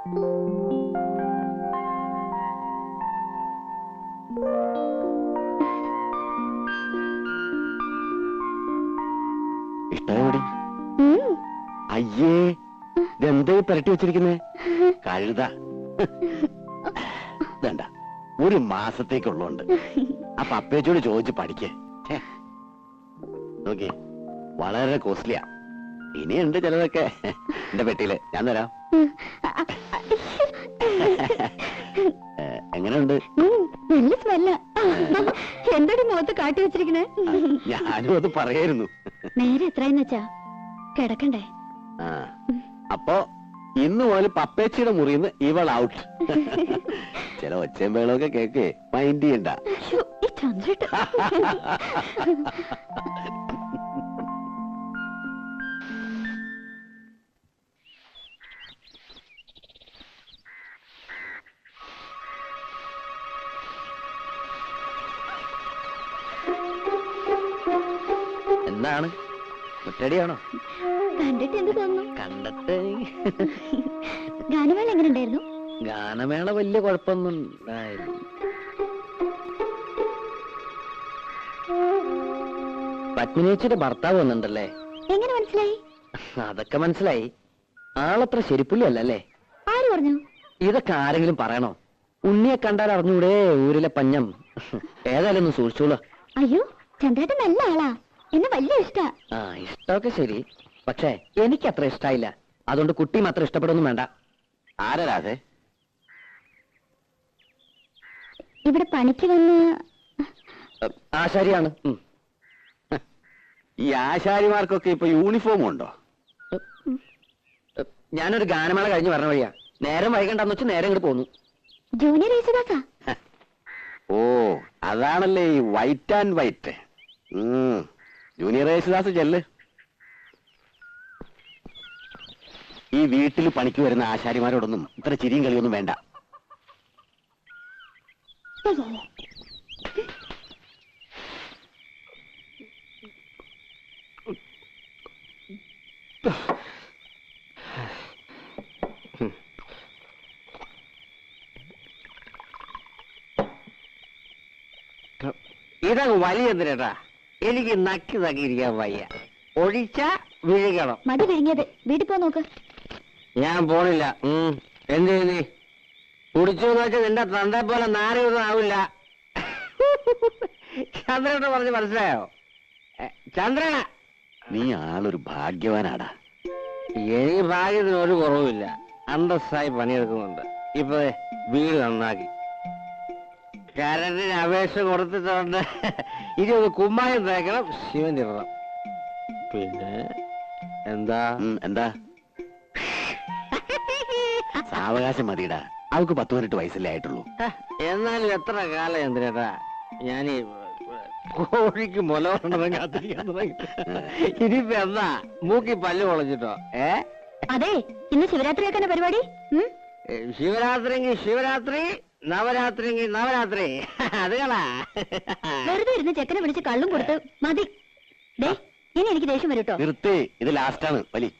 ഇഷ്ടമോടി ഉം. അയ്യേ ഇതെന്താ ഈ പുരട്ടി വെച്ചിരിക്കുന്നേ കഴുത വേണ്ട ഒരു മാസത്തേക്കുള്ളതുണ്ട് അപ്പൊ അപ്പേച്ചോട് ചോദിച്ച് പഠിക്കേ നോക്കി വളരെ കോസ്റ്റ്ലിയാ ഇനിയുണ്ട് ചിലതൊക്കെ എന്റെ പെട്ടിയില് ഞാൻ തരാം ഏ, എങ്ങനെയുണ്ട് ഉം, നല്ല സ്മെല്ല എന്തൊരു മുഖത്ത് കാട്ടി വെച്ചിരിക്കണേ ഞാനും അത് പറയായിരുന്നു നേരെ എത്രയെന്ന് വെച്ചാ കിടക്കണ്ടേ ആ അപ്പോ ഇന്ന് മുതൽ പപ്പേച്ചിയുടെ മുറിന്ന് ഇവൾ ഔട്ട് ചില ഒച്ചയും വേളമൊക്കെ കേക്കേ മൈൻഡ് ചെയ്യണ്ട ശ്ശോ, ഈ ചന്ദ്രട്ട് എന്താണ് മുറ്റടിയാണോ കണ്ടിട്ട് എന്ത് തോന്നുന്നു കണ്ടിട്ട് ഗാനമേള എങ്ങനെ ഉണ്ടായിരുന്നു ഗാനമേള വലിയ കുഴപ്പമൊന്നും ഉണ്ടായില്ല പത്മിനേച്ചിയുടെ ഭർത്താവ് വന്നിട്ടുണ്ടല്ലേ എങ്ങനെ മനസ്സിലായി അതൊക്കെ മനസ്സിലായി ആളത്ര ശരിപ്പുള്ളി അല്ലല്ലേ ആര് പറഞ്ഞു ഇതൊക്കെ ആരെങ്കിലും പറയണോ ഉണ്ണിയെ കണ്ടാൽ അറിഞ്ഞൂടെ ഊരിലെ പഞ്ഞം ഏതായാലും ഒന്ന് സൂക്ഷിച്ചോളൂ അയ്യോ ചന്ദ്രേട്ടൻ നല്ല ആളാ എന്നെ വലിയ ഇഷ്ടാ ആ ഇഷ്ടമൊക്കെ ശരി പക്ഷേ എനിക്ക് അത്ര ഇഷ്ടായില്ല അതുകൊണ്ട് കുട്ടിയും അത്ര ഇഷ്ടപ്പെടുന്നു വേണ്ട ആരാതെ ഇവിടെ പണിക്ക് വന്ന് ആശാരിയാണ് ഉം. ഈ ആശാരിമാർക്കൊക്കെ ഇപ്പൊ യൂണിഫോം ഉണ്ടോ ഞാനൊരു ഗാനമേള കഴിഞ്ഞ് പറഞ്ഞ വഴിയാ നേരം വൈകണ്ടെന്ന് വെച്ച് നേരം ഇങ്ങോട്ട് പോന്നു ജൂനിയർ യേശുദാസാ ഓ അതാണല്ലേ ഈ white and white junior Yesudas ചെല്ല് ഈ വീട്ടിൽ പണിക്ക് വരുന്ന ആശാരിമാരോടൊന്നും ഇത്ര ചിരിയും കളിയൊന്നും വേണ്ട ഇതങ്ങ് വലിയ എന്തിനേട്ടാ എനിക്ക് നക്കി നക്കിയിരിക്കാൻ വയ്യ ഒഴിച്ച വിഴുകണം മതി വിരിഞ്ഞത് വീട്ടിൽ പോ നോക്ക് ഞാൻ പോണില്ല ഉം. എന്ത് നീ കുടിച്ചു എന്ന് വെച്ചാൽ നിന്റെ തന്റെ പോലെ നാരയൊന്നും ആവില്ല ചന്ദ്രനോട് പറഞ്ഞ് മനസ്സിലായോ എ, ചന്ദ്രന നീ ആളൊരു ഭാഗ്യവാനാടാ എനിക്ക് ഭാഗ്യത്തിന് ഒരു കുറവുമില്ല അന്തസ്സായി പണിയെടുക്കുന്നുണ്ട് ഇപ്പൊ ദേ വീട് നന്നാക്കി കരണ്ടിന് അപേക്ഷ കൊടുത്തിട്ടുണ്ട് ഇനി ഒന്ന് കുമ്മായം തേക്കണം ശിവൻ ഇടണം പിന്നെ എന്താ ഉം, എന്താ സാവകാശം മതിടാ അവൾക്ക് പത്ത് പതിനെട്ട് വയസ്സല്ലേ ആയിട്ടുള്ളൂ ഹ, എന്നാലും എത്ര കാലം എന്തിനേട്ടാ ഞാൻ ഈ കോഴിക്ക് മുല കൊണ്ടെന്ന് കാത്തിരിക്കാൻ തുടങ്ങി ഇനിയിപ്പോ എന്താ മൂക്കി പല്ല് പൊളഞ്ഞിട്ടോ ഏ അതെ ഇന്ന് ശിവരാത്രിയൊക്കെ പരിപാടി ഉം? ഏ, ശിവരാത്രിങ്കി ശിവരാത്രി നവരാത്രിങ്കി നവരാത്രി അത് കളാ വെറുതെ ഇരുന്ന് ചെക്കനെ വിളിച്ച് കള്ളും കൊടുത്ത് മതി ദേ ഇനി എനിക്ക് ദേഷ്യം വരും കേട്ടോ നിർത്തേ ഇത് ലാസ്റ്റാണ് വലി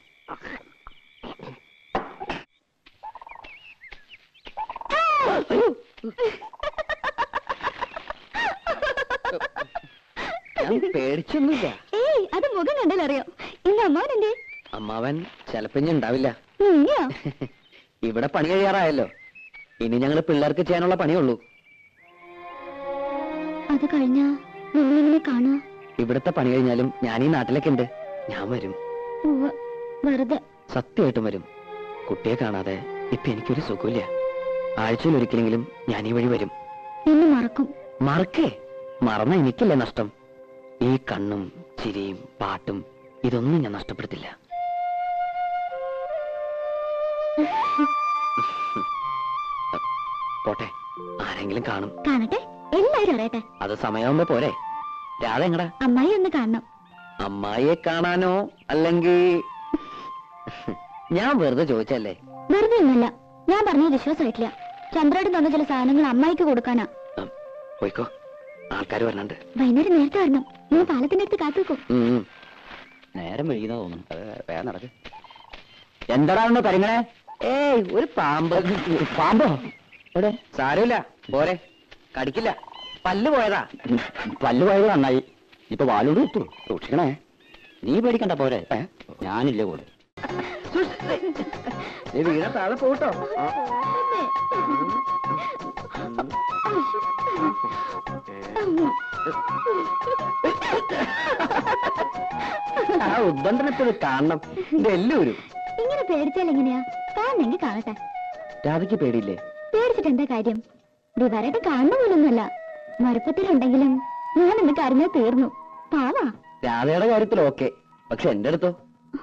ഞാൻ പേടിച്ചൊന്നുമില്ല ഏയ് അത് മുഖം കണ്ടാൽ അറിയാം ഇന്ന് അമ്മാവൻ എന്തേ അമ്മാവൻ ചിലപ്പോ ഇനി ഉണ്ടാവില്ല ഉയ്യോ. ഇവിടെ പണി കഴിയാറായല്ലോ ഇനി ഞങ്ങൾ പിള്ളേർക്ക് ചെയ്യാനുള്ള പണിയുള്ളൂ അത് കഴിഞ്ഞാ നിങ്ങളെങ്ങനെ കാണുക ഇവിടുത്തെ പണി കഴിഞ്ഞാലും ഞാൻ ഈ നാട്ടിലേക്ക് ഉണ്ട് ഞാൻ വരും ഉവ്വ്. വെറുതെ സത്യമായിട്ടും വരും കുട്ടിയെ കാണാതെ ഇപ്പൊ എനിക്കൊരു സുഖമില്ല ആഴ്ചയിൽ ഒരിക്കലെങ്കിലും ഞാൻ ഈ വഴി വരും എന്നെ മറക്കും മറക്കേ മറന്ന എനിക്കല്ലേ നഷ്ടം ഈ കണ്ണും ചിരിയും പാട്ടും ഇതൊന്നും ഞാൻ നഷ്ടപ്പെടുത്തില്ല പോട്ടെ ആരെങ്കിലും കാണും കാണട്ടെ എല്ലാരും അറിയട്ടെ അത് സമയമാകുമ്പോ പോരെ രാധ എങ്ങടാ അമ്മായി ഒന്ന് കാണണം അമ്മായിയെ കാണാനോ അല്ലെങ്കിൽ ഞാൻ വെറുതെ ചോദിച്ചല്ലേ വെറുതെ ഒന്നുമല്ല ഞാൻ പറഞ്ഞത് വിശ്വാസമായിട്ടില്ല ചന്ദ്രയുടെ തന്ന ചില സാധനങ്ങൾ അമ്മായിക്ക് കൊടുക്കാനാ ഉം, പോയിക്കോ ആൾക്കാർ വരണുണ്ട് വൈകുന്നേരം നേരത്തെ വരണം ഞാൻ പാലത്തിന്റെ അടുത്ത് കാത്തു വെക്കും ഉം, ഉം. നേരം വൈകുന്ന തോന്നുന്നു അത് വേഗം നടക്ക് എന്താടാ ഉണ്ട് പരിങ്ങണേ ഏയ് ഒരു പാമ്പ് പാമ്പോ എവിടെ സാരമില്ല പോരെ കടിക്കില്ല പല്ല് പോയതാ പല്ല് പോയത് നന്നായി ഇപ്പൊ വാലോട് എത്തു സൂക്ഷിക്കണേ നീ പേടിക്കണ്ട പോരെ ഏ? ഞാനില്ലേ കൂടെ നീ വീണ താഴെ പോട്ടോ ആ ഉദ്ബന്ധനത്തിൽ കാണണം ഇത് എല്ലാവരും ഇങ്ങനെ പേടിച്ചാൽ എങ്ങനെയാ കാണണമെങ്കിൽ കാണട്ടെ രാധയ്ക്ക് പേടിയില്ലേ പേടിച്ചിട്ട് എന്താ കാര്യം ദിവാരായിട്ട് കാണുന്ന പോലൊന്നുമല്ല മറുപ്പത്തിലുണ്ടെങ്കിലും ഞാൻ ഇന്ന് കരഞ്ഞ തീർന്നു പാവാ രാധയുടെ കാര്യത്തിൽ ഓക്കെ പക്ഷെ എന്റെ അടുത്തോ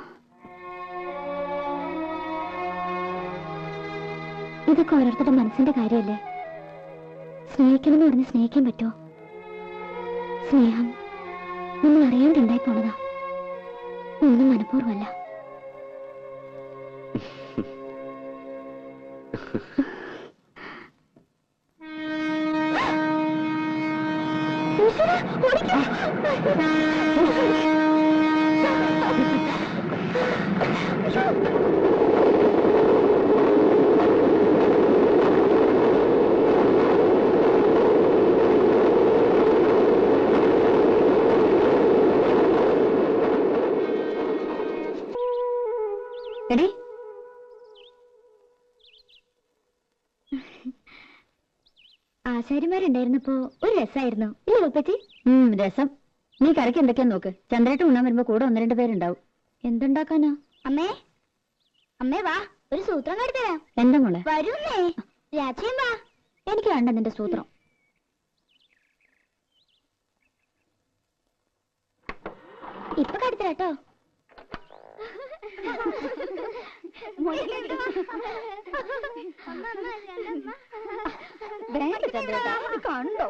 ഇതൊക്കെ ഓരോരുത്തരുടെ മനസ്സിന്റെ കാര്യമല്ലേ സ്നേഹിക്കണമെന്ന് പറഞ്ഞ് സ്നേഹിക്കാൻ പറ്റുമോ സ്നേഹം നമ്മൾ അറിയാണ്ടുണ്ടായി പോണതാ ഒന്നും മനഃപൂർവ്വമല്ല ഈശ്വരാ, ഓടിക്കോ. എടി ആശാരിമാരുണ്ടായിരുന്നപ്പോ ഒരു രസായിരുന്നു ഇല്ലേ ഉപ്പച്ചി രസം നീ കറിക്ക് എന്തൊക്കെയാ നോക്ക് ചന്ദ്രേട്ട് ഉണ്ണാൻ വരുമ്പോ കൂടെ ഒന്ന് രണ്ട് പേരുണ്ടാവും എന്തുണ്ടാക്കാനാ അമ്മേ അമ്മേ വാ ഒരു സൂത്രം കാട്ടിത്തരാം എന്താ മോളെ വരുന്നേ രാജയും വാ എനിക്ക് വേണ്ട നിന്റെ സൂത്രം ഇപ്പൊ കാട്ടിത്തരാട്ടോ വേണ്ട ചന്ദ്രേട്ടാ ഇത് കണ്ടോ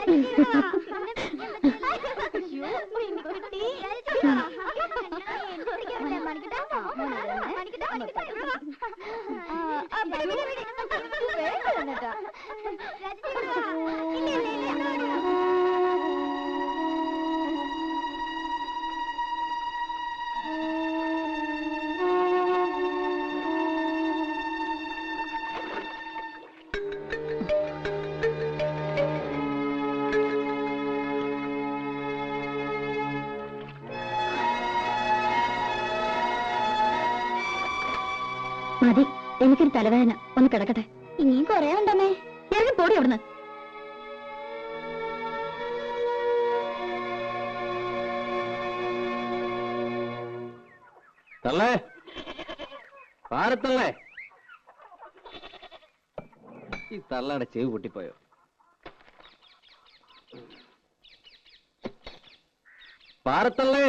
മതി എനിക്കൊരു തലവേദന ഒന്ന് കിടക്കട്ടെ ഇനിയും കൊറേ ഉണ്ടമ്മേ ഇറങ്ങി പോടി അവിടുന്ന് തള്ളേ പാരത്തള്ളേ ഈ തള്ളയുടെ ചെവി പൊട്ടിപ്പോയോ പാരത്തള്ളേ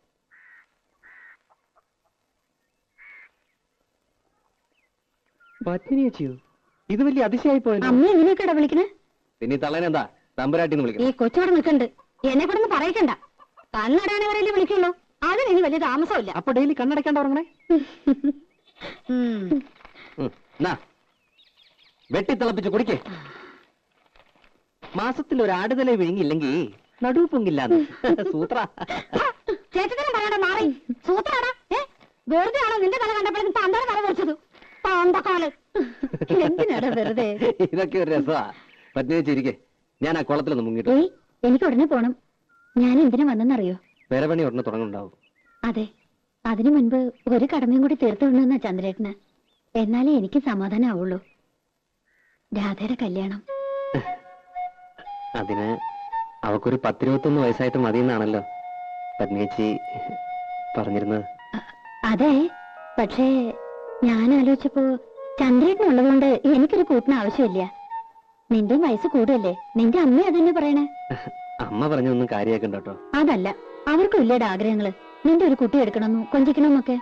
പത്നി ചെയ്യൂ ഇത് വലിയ അതിശയായി പോയത് അമ്മ എങ്ങനെയൊക്കെയാ വിളിക്കണേ പിന്നെ ഈ തള്ളേനെന്താ തമ്പുരാട്ടിന്ന് ഈ വിളിക്കണം കൊച്ചോടെ നിൽക്കണ്ട് എന്നെ കൂടെ ഒന്ന് പറയിക്കണ്ട കണ്ണടയാനവരല്ലേ വിളിക്കുള്ളൂ അതിന് ഇനി വലിയ താമസമില്ല അപ്പൊ ഡെയിലി കണ്ണടയ്ക്കാണ്ട് ഉറങ്ങണേ ഉം. ഉം, എന്നാ വെട്ടിത്തിളപ്പിച്ച് കുടിക്കേ മാസത്തിൽ ഒരു ആടുതലെ വിഴുങ്ങിയില്ലെങ്കിൽ നടുവ് പൊങ്ങില്ലാന്ന് സൂത്ര ചേട്ടത്തിനും പറയണ്ട മാറി സൂത്രാടാ ഏ വെറുതെ ആണോ നിന്റെ തല കണ്ടപ്പോഴേക്കും തന്തയുടെ തല പൊറിച്ചത് പാണ്ടക്കാല് എന്തിനാടാ വെറുതെ ഇതൊക്കെ ഒരു രസമാ പത്നി വെച്ചിരിക്കെ ഞാൻ ആ കുളത്തിലൊന്ന് മുങ്ങിട്ടു ഏയ് എനിക്ക് ഉടനെ പോണം ഞാൻ എന്തിനു വന്നെന്നറിയോ വേറെ പണി ഉടനെ തുടങ്ങുന്നുണ്ടാവും അതെ അതിനു മുൻപ് ഒരു കടമയും കൂടി തീർത്തു വിടണമെന്നാ ചന്ദ്രേട്ടന് എന്നാലേ എനിക്ക് സമാധാനാവുള്ളൂ രാധയുടെ കല്യാണം അതിന് അവക്കൊരു പത്തിരുപത്തൊന്ന് വയസ്സായിട്ട് മതിയെന്നാണല്ലോ പത്നിയേച്ചി പറഞ്ഞിരുന്നത് അതെ പക്ഷേ ഞാൻ ആലോചിച്ചപ്പോ ചന്ദ്രേട്ടനുള്ളതുകൊണ്ട് എനിക്കൊരു കൂട്ടിന് ആവശ്യമില്ല നിന്റെ വയസ്സ് കൂടുമല്ലേ നിന്റെ അമ്മ അതന്നെ പറയണേ അമ്മ പറഞ്ഞൊന്നും കാര്യമാക്കണ്ട കേട്ടോ അതല്ല അവർക്കും ഇല്ലേടെ ആഗ്രഹങ്ങള് നിന്റെ ഒരു കുട്ടി എടുക്കണമെന്നും കൊഞ്ചിക്കണമെന്നൊക്കെ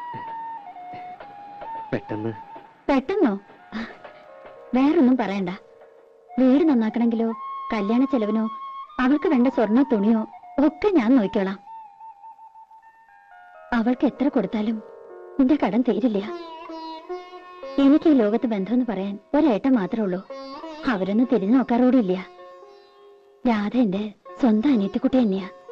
പെട്ടെന്ന് പെട്ടെന്നോ വേറൊന്നും പറയണ്ട വീട് നന്നാക്കണമെങ്കിലോ കല്യാണ ചെലവിനോ അവൾക്ക് വേണ്ട സ്വർണ്ണ തുണിയോ ഒക്കെ ഞാൻ നോക്കിക്കോളാം അവൾക്ക് എത്ര കൊടുത്താലും നിന്റെ കടം തീരില്ല എനിക്ക് ഈ ലോകത്ത് ബന്ധമെന്ന് പറയാൻ ഒരേട്ടൻ മാത്രമേ ഉള്ളൂ അവരൊന്നും തിരിഞ്ഞു നോക്കാറോടില്ല രാധ എന്റെ സ്വന്തം അനിയത്തിക്കുട്ടി തന്നെയാ